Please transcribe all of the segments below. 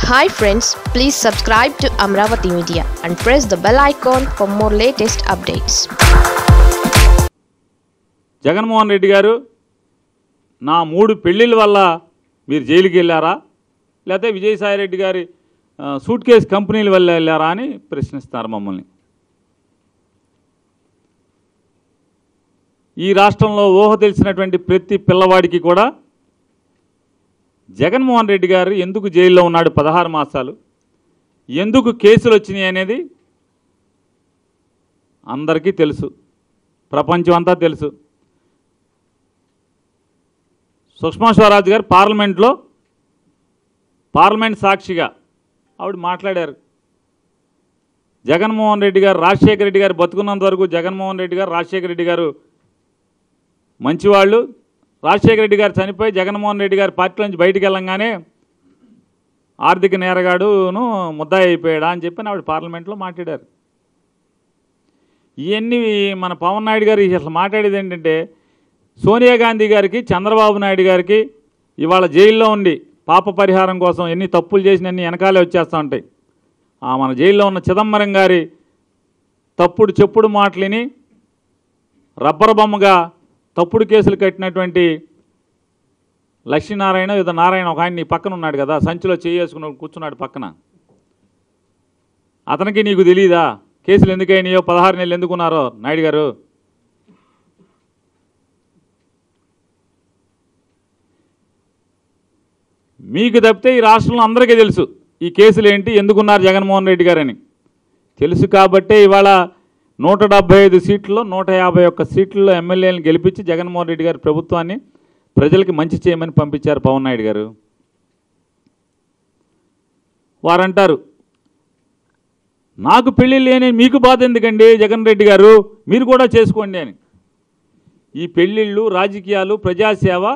hi friends please subscribe to Amaravati media and press the bell icon for more latest updates Jaganmohan Reddy garu నా మూడు పెళ్ళిళ్ళ వల్ల మీరు జైలుకి వెళ్ళారా లేకపోతే విజయసాయి రెడ్డి గారి ఆ, సూట్ కేస్ కంపెనీల వల్ల వెళ్ళారా అని ప్రశ్నిస్తున్నారు మమ్మల్ని ఈ రాష్ట్రంలో ఊహ తెలిసినటువంటి ప్రతి పిల్లవాడికి కూడా జగన్మోహన్ రెడ్డి గారు ఎందుకు జైల్లో ఉన్నాడు పదహారు మాసాలు ఎందుకు కేసులు వచ్చినాయి అనేది అందరికీ తెలుసు ప్రపంచం అంతా తెలుసు సుష్మా స్వరాజ్ గారు పార్లమెంట్లో పార్లమెంట్ సాక్షిగా ఆవిడ మాట్లాడారు జగన్మోహన్ రెడ్డి గారు రాజశేఖర రెడ్డి గారు బతుకున్నంత వరకు జగన్మోహన్ రెడ్డి గారు రాజశేఖర రెడ్డి గారు మంచివాళ్ళు రాజశేఖర రెడ్డి గారు చనిపోయి జగన్మోహన్ రెడ్డి గారు పార్టీ నుంచి బయటికి వెళ్ళంగానే ఆర్థిక నేరగాడును ముద్దాయి అయిపోయాడా అని చెప్పి ఆవిడ పార్లమెంట్లో మాట్లాడారు ఇవన్నీ మన పవన్ నాయుడు గారు అసలు మాట్లాడేది ఏంటంటే సోనియా గాంధీ గారికి చంద్రబాబు నాయుడు గారికి ఇవాళ జైల్లో ఉండి పాప పరిహారం కోసం ఎన్ని తప్పులు చేసినన్ని వెనకాలే వచ్చేస్తూ ఉంటాయి ఆ మన జైల్లో ఉన్న చిదంబరం గారి తప్పుడు చెప్పుడు మాటలిని రబ్బర్ బొమ్మగా తప్పుడు కేసులు కట్టినటువంటి లక్ష్మీనారాయణ ఏదో నారాయణ ఒక ఆయన నీ పక్కన ఉన్నాడు కదా సంచిలో చేసుకుని కూర్చున్నాడు పక్కన అతనికి నీకు తెలియదా కేసులు ఎందుకు అయినాయో పదహారు నెలలు ఎందుకున్నారో నాయుడు గారు మీకు తప్పితే ఈ రాష్ట్రంలో అందరికీ తెలుసు ఈ కేసులు ఏంటి ఎందుకున్నారు జగన్మోహన్ రెడ్డి గారని తెలుసు కాబట్టే ఇవాళ నూట డెబ్బై ఐదు సీట్లలో నూట యాభై ఒక్క సీట్లలో ఎమ్మెల్యేలను గెలిపించి జగన్మోహన్ రెడ్డి గారి ప్రభుత్వాన్ని ప్రజలకి మంచి చేయమని పంపించారు పవన్ నాయుడు గారు వారంటారు నాకు పెళ్ళి లేని మీకు బాధ ఎందుకండి జగన్ రెడ్డి గారు మీరు కూడా చేసుకోండి అని ఈ పెళ్ళిళ్ళు రాజకీయాలు ప్రజాసేవ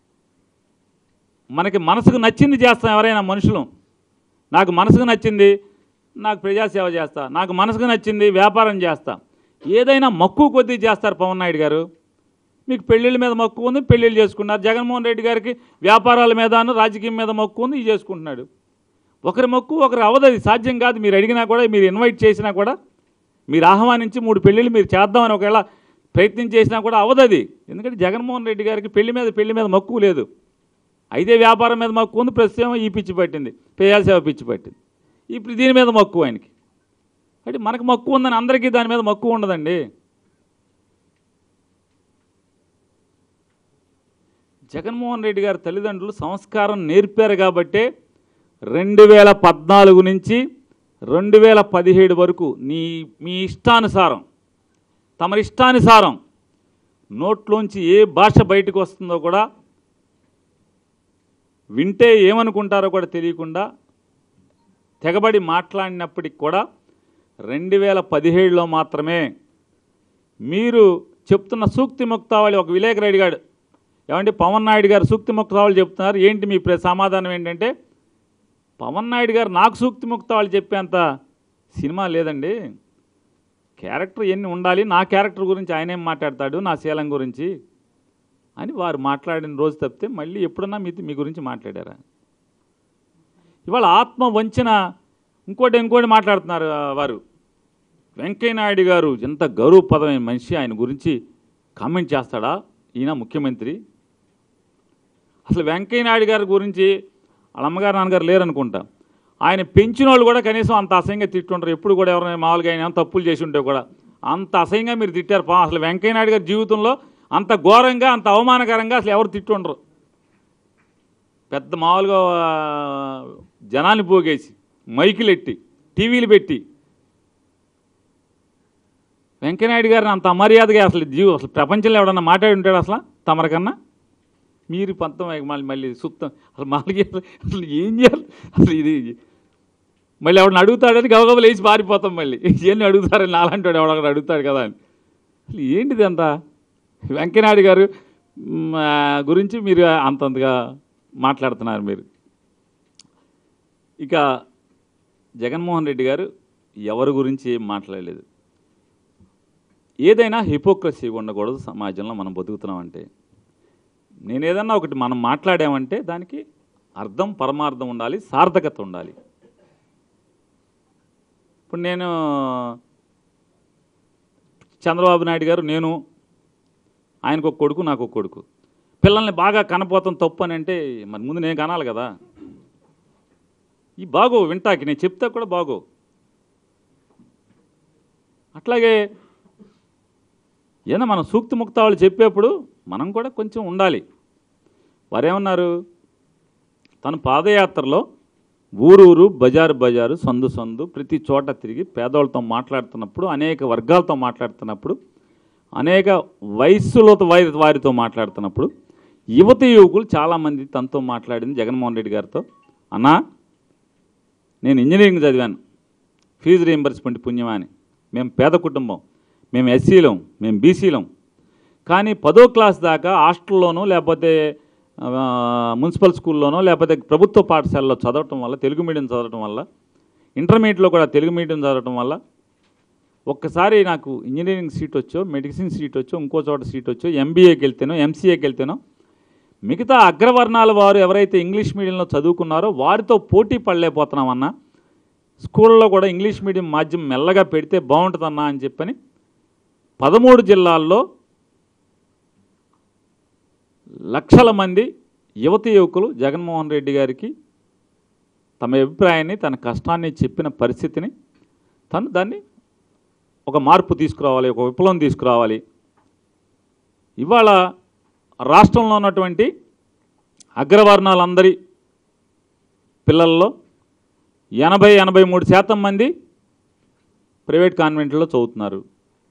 మనకి మనసుకు నచ్చింది చేస్తాం ఎవరైనా మనుషులు నాకు మనసుకు నచ్చింది నాకు ప్రజాసేవ చేస్తా నాకు మనసుకు నచ్చింది వ్యాపారం చేస్తా ఏదైనా మక్కువ కొద్దీ చేస్తారు పవన్ నాయుడు గారు మీకు పెళ్ళిళ్ళ మీద మక్కువ ఉంది పెళ్ళిళ్ళు చేసుకున్నారు జగన్మోహన్ రెడ్డి గారికి వ్యాపారాల మీదను రాజకీయం మీద మక్కువ ఉంది ఇది చేసుకుంటున్నాడు ఒకరి మక్కువ ఒకరు అవదు అది సాధ్యం కాదు మీరు అడిగినా కూడా మీరు ఇన్వైట్ చేసినా కూడా మీరు ఆహ్వానించి మూడు పెళ్ళిళ్ళు మీరు చేద్దామని ఒకవేళ ప్రయత్నం చేసినా కూడా అవదు అది ఎందుకంటే జగన్మోహన్ రెడ్డి గారికి పెళ్లి మీద పెళ్లి మీద మక్కువ లేదు అయితే వ్యాపారం మీద మక్కువ ఉంది ప్రస్తుతం ఈ పిచ్చి పట్టింది ప్రజాసేవ పిచ్చి పట్టింది ఇప్పుడు దీని మీద మక్కువ ఆయనకి అంటే మనకు మక్కువ ఉందని అందరికీ దాని మీద మక్కువ ఉండదండి జగన్మోహన్ రెడ్డి గారి తల్లిదండ్రులు సంస్కారం నేర్పారు కాబట్టే రెండు వేల పద్నాలుగు నుంచి రెండు వేల పదిహేడు వరకు నీ మీ ఇష్టానుసారం తమ ఇష్టానుసారం నోట్లోంచి ఏ భాష బయటకు వస్తుందో కూడా వింటే ఏమనుకుంటారో కూడా తెలియకుండా తెగబడి మాట్లాడినప్పటికి కూడా రెండు వేల పదిహేడులో మాత్రమే మీరు చెప్తున్న సూక్తి ముక్తావళి ఒక విలేకరు అడిగాడు ఏమంటే పవన్ నాయుడు గారు సూక్తి ముక్తావళి చెప్తున్నారు ఏంటి మీ ప్ర- సమాధానం ఏంటంటే పవన్ నాయుడు గారు నాకు సూక్తి ముక్తావళి చెప్పేంత సినిమా లేదండి క్యారెక్టర్ ఎన్ని ఉండాలి నా క్యారెక్టర్ గురించి ఆయన ఏం మాట్లాడతాడు నా శీలం గురించి అని వారు మాట్లాడిన రోజు తప్పితే మళ్ళీ ఎప్పుడన్నా మీతో మీ గురించి మాట్లాడారా ఇవాళ ఆత్మ వంచన ఇంకోటి ఇంకోటి మాట్లాడుతున్నారు ఆ, వారు వెంకయ్యనాయుడు గారు ఎంత గౌరవప్రదమైన మనిషి ఆయన గురించి కామెంట్ చేస్తాడా ఈయన ముఖ్యమంత్రి అసలు వెంకయ్యనాయుడు గారి గురించి వాళ్ళ అమ్మగారు నాన్నగారు లేరనుకుంటా ఆయన పెంచిన వాళ్ళు కూడా కనీసం అంత అసహ్యంగా తిట్టుంటారు ఎప్పుడు కూడా ఎవరైనా మామూలుగా ఆయన ఏమైనా తప్పులు చేసి ఉంటే కూడా అంత అసహ్యంగా మీరు తిట్టారు పా అసలు వెంకయ్యనాయుడు గారి జీవితంలో అంత ఘోరంగా అంత అవమానకరంగా అసలు ఎవరు తిట్టుండరు పెద్ద మామూలుగా ఆ, జనాన్ని పోగేసి మైకులు ఎట్టి టీవీలు పెట్టి వెంకయ్యనాయుడు గారిని అంత అమర్యాదగా అసలు జీవ అసలు ప్రపంచంలో ఎవడన్నా మాట్లాడి ఉంటాడు అసలు తమరికన్నా మీరు పంతం మళ్ళీ మళ్ళీ సుత్తం అసలు మళ్ళీ అసలు ఏం చేయాలి అసలు ఇది మళ్ళీ ఎవడన్నా అడుగుతాడని గబగబలు వేసి పారిపోతాం మళ్ళీ ఇవన్నీ అడుగుతారని నాలాంటి వాడు ఎవడొకడు అడుగుతాడు కదా అని అసలు ఏంటిది అంతా వెంకయ్యనాయుడు గారు మ్, ఆ, గురించి మీరు అంతంతగా మాట్లాడుతున్నారు మీరు ఇక జగన్మోహన్ రెడ్డి గారు ఎవరి గురించి ఏం మాట్లాడలేదు ఏదైనా హిపోక్రసీ ఉండకూడదు సమాజంలో మనం బతుకుతున్నామంటే నేను ఏదన్నా ఒకటి మనం మాట్లాడామంటే దానికి అర్థం పరమార్థం ఉండాలి సార్థకత ఉండాలి ఇప్పుడు నేను చంద్రబాబు నాయుడు గారు నేను ఆయనకు ఒక కొడుకు నాకు ఒక కొడుకు పిల్లల్ని బాగా కనపోతాం తప్పు అని అంటే మరి ముందు నేను కనాలి కదా ఈ బాగో వింటాకి నేను చెప్తే కూడా బాగో అట్లాగే ఏదైనా మనం సూక్తి ముక్త వాళ్ళు చెప్పేప్పుడు మనం కూడా కొంచెం ఉండాలి వారేమన్నారు తన పాదయాత్రలో ఊరూరు బజారు బజారు సందు సందు ప్రతి చోట తిరిగి పేదవాళ్ళతో మాట్లాడుతున్నప్పుడు అనేక వర్గాలతో మాట్లాడుతున్నప్పుడు అనేక వయస్సులతో వారి వారితో మాట్లాడుతున్నప్పుడు యువత యువకులు చాలామంది తనతో మాట్లాడింది జగన్మోహన్ రెడ్డి గారితో అన్నా నేను ఇంజనీరింగ్ చదివాను ఫీజు రీంబర్స్మెంట్ పుణ్యమా అని మేము పేద కుటుంబం మేము ఎస్సీలం మేము బీసీలం కానీ పదో క్లాస్ దాకా హాస్టల్లోనూ లేకపోతే ఆ, మున్సిపల్ స్కూల్లోనో లేకపోతే ప్రభుత్వ పాఠశాలలో చదవటం వల్ల తెలుగు మీడియం చదవటం వల్ల ఇంటర్మీడియట్లో కూడా తెలుగు మీడియం చదవటం వల్ల ఒక్కసారి నాకు ఇంజనీరింగ్ సీట్ వచ్చో మెడిసిన్ సీట్ వచ్చో ఇంకో చోట సీట్ వచ్చో ఎంబీఏకి వెళ్తేనో ఎంసీఏకి వెళ్తేనో మిగతా అగ్రవర్ణాల వారు ఎవరైతే ఇంగ్లీష్ మీడియంలో చదువుకున్నారో వారితో పోటీ పడలేకపోతున్నామన్నా స్కూళ్ళలో కూడా ఇంగ్లీష్ మీడియం మాధ్యమం మెల్లగా పెడితే బాగుంటుందన్నా అని చెప్పని పదమూడు జిల్లాల్లో లక్షల మంది యువతి యువకులు జగన్మోహన్ రెడ్డి గారికి తమ అభిప్రాయాన్ని తన కష్టాన్ని చెప్పిన పరిస్థితిని తను దాన్ని ఒక మార్పు తీసుకురావాలి ఒక విప్లవం తీసుకురావాలి ఇవాళ రాష్ట్రంలో ఉన్నటువంటి అగ్రవర్ణాలందరి పిల్లల్లో ఎనభై ఎనభై మూడు శాతం మంది ప్రైవేట్ కాన్వెంట్లో చదువుతున్నారు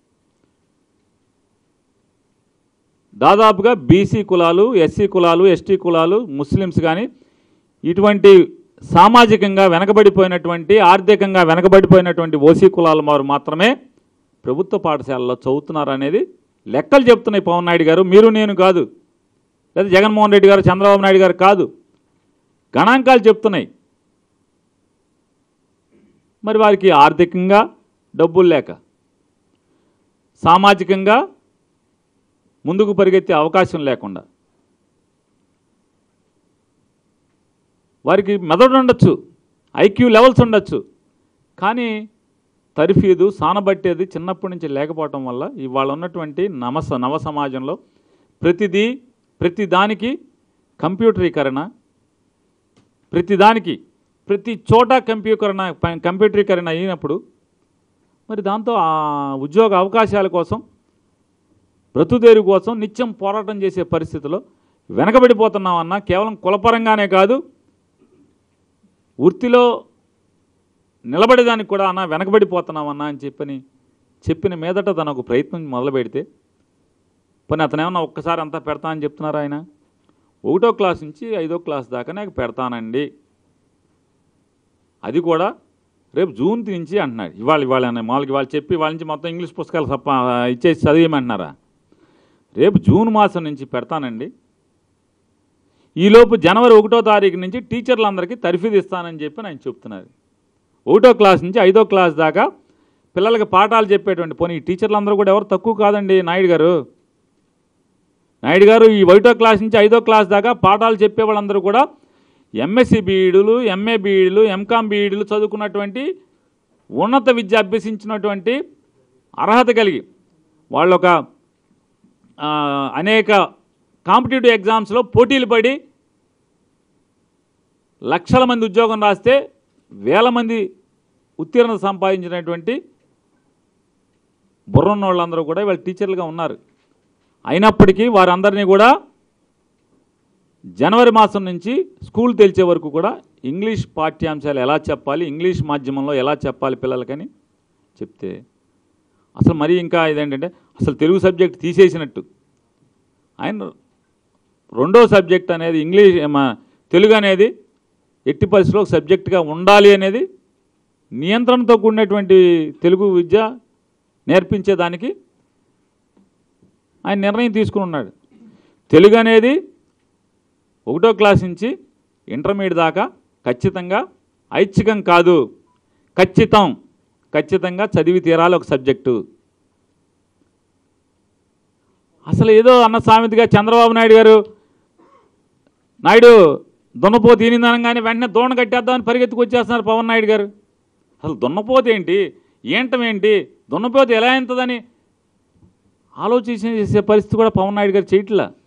దాదాపుగా బీసీ కులాలు ఎస్సీ కులాలు ఎస్టీ కులాలు ముస్లిమ్స్ కానీ ఇటువంటి సామాజికంగా వెనకబడిపోయినటువంటి ఆర్థికంగా వెనకబడిపోయినటువంటి ఓసీ కులాల వారు మాత్రమే ప్రభుత్వ పాఠశాలలో చదువుతున్నారు అనేది లెక్కలు చెప్తున్నాయి పవన్ నాయుడు గారు మీరు నేను కాదు లేదా జగన్మోహన్ రెడ్డి గారు చంద్రబాబు నాయుడు గారు కాదు గణాంకాలు చెప్తున్నాయి మరి వారికి ఆర్థికంగా డబ్బులు లేక సామాజికంగా ముందుకు పరిగెత్తే అవకాశం లేకుండా వారికి మెదడు ఉండొచ్చు ఐక్యూ లెవెల్స్ ఉండొచ్చు కానీ తరిఫీదు సానబట్టేది చిన్నప్పటి నుంచి లేకపోవటం వల్ల ఇవాళ ఉన్నటువంటి నమస నవ సమాజంలో ప్రతిదీ ప్రతి దానికి కంప్యూటరీకరణ ప్రతి దానికి ప్రతి చోట కంప్యూకరణ కంప్యూటరీకరణ అయినప్పుడు మరి దాంతో ఆ ఉద్యోగ అవకాశాల కోసం బ్రతుదేరు కోసం నిత్యం పోరాటం చేసే పరిస్థితిలో వెనకబడిపోతున్నామన్నా కేవలం కులపరంగానే కాదు వృత్తిలో నిలబడేదానికి కూడా అన్న వెనకబడిపోతున్నామన్నా అని చెప్పని చెప్పిన మీదట తను ఒక ప్రయత్నం మొదలు పెడితే పోనీ అతను ఏమన్నా ఒక్కసారి అంతా పెడతా అని చెప్తున్నారా ఆయన ఒకటో క్లాస్ నుంచి ఐదో క్లాస్ దాకా నాకు పెడతానండి అది కూడా రేపు జూన్ నుంచి అంటున్నాడు ఇవాళ ఇవాళ అన్న మామూలుగా ఇవాళ చెప్పి వాళ్ళ నుంచి మొత్తం ఇంగ్లీష్ పుస్తకాలు సప్ప ఇచ్చేసి చదివేయమంటున్నారా రేపు జూన్ మాసం నుంచి పెడతానండి ఈలోపు జనవరి ఒకటో తారీఖు నుంచి టీచర్లందరికీ తరఫీదు ఇస్తానని చెప్పి ఆయన చెప్తున్నారు ఒకటో క్లాస్ నుంచి ఐదో క్లాస్ దాకా పిల్లలకి పాఠాలు చెప్పేటువంటి పోనీ ఈ టీచర్లందరూ కూడా ఎవరు తక్కువ కాదండి నాయుడు గారు నాయుడు గారు ఈ ఒకటో క్లాస్ నుంచి ఐదో క్లాస్ దాకా పాఠాలు చెప్పే వాళ్ళందరూ కూడా ఎంఎస్సి బీఈడులు ఎంఏ బీఈడులు ఎంకామ్ బీఈడులు చదువుకున్నటువంటి ఉన్నత విద్య అభ్యసించినటువంటి అర్హత కలిగి వాళ్ళు ఒక ఆ, అనేక కాంపిటేటివ్ ఎగ్జామ్స్లో పోటీలు పడి లక్షల మంది ఉద్యోగం రాస్తే వేల మంది ఉత్తీర్ణత సంపాదించినటువంటి బుర్రన్న వాళ్ళందరూ కూడా ఇవాళ టీచర్లుగా ఉన్నారు అయినప్పటికీ వారందరినీ కూడా జనవరి మాసం నుంచి స్కూల్ తెరిచే వరకు కూడా ఇంగ్లీష్ పాఠ్యాంశాలు ఎలా చెప్పాలి ఇంగ్లీష్ మాధ్యమంలో ఎలా చెప్పాలి పిల్లలకని చెప్తే అసలు మరీ ఇంకా ఇదేంటంటే అసలు తెలుగు సబ్జెక్ట్ తీసేసినట్టు ఆయన రెండో సబ్జెక్ట్ అనేది ఇంగ్లీష్ మా తెలుగు అనేది ఎట్టి పరిస్థితుల్లో ఒక సబ్జెక్టుగా ఉండాలి అనేది నియంత్రణతో కూడినటువంటి తెలుగు విద్య నేర్పించేదానికి ఆయన నిర్ణయం తీసుకుని ఉన్నాడు తెలుగు అనేది ఒకటో క్లాస్ నుంచి ఇంటర్మీడియట్ దాకా ఖచ్చితంగా ఐచ్ఛికం కాదు ఖచ్చితం ఖచ్చితంగా చదివి తీరాలి ఒక సబ్జెక్టు అసలు ఏదో అన్న సామెతగా చంద్రబాబు నాయుడు గారు నాయుడు దున్నపోతు ఈనిందనగానే వెంటనే దూణ కట్టేద్దామని పరిగెత్తుకు వచ్చేస్తున్నారు పవన్ నాయుడు గారు అసలు దున్నపోతు ఏంటి ఏంటం ఏంటి దున్నపోతు ఎలా ఎంతదని ఆలోచించేసే పరిస్థితి కూడా పవన్ నాయుడు గారు చేయట్లా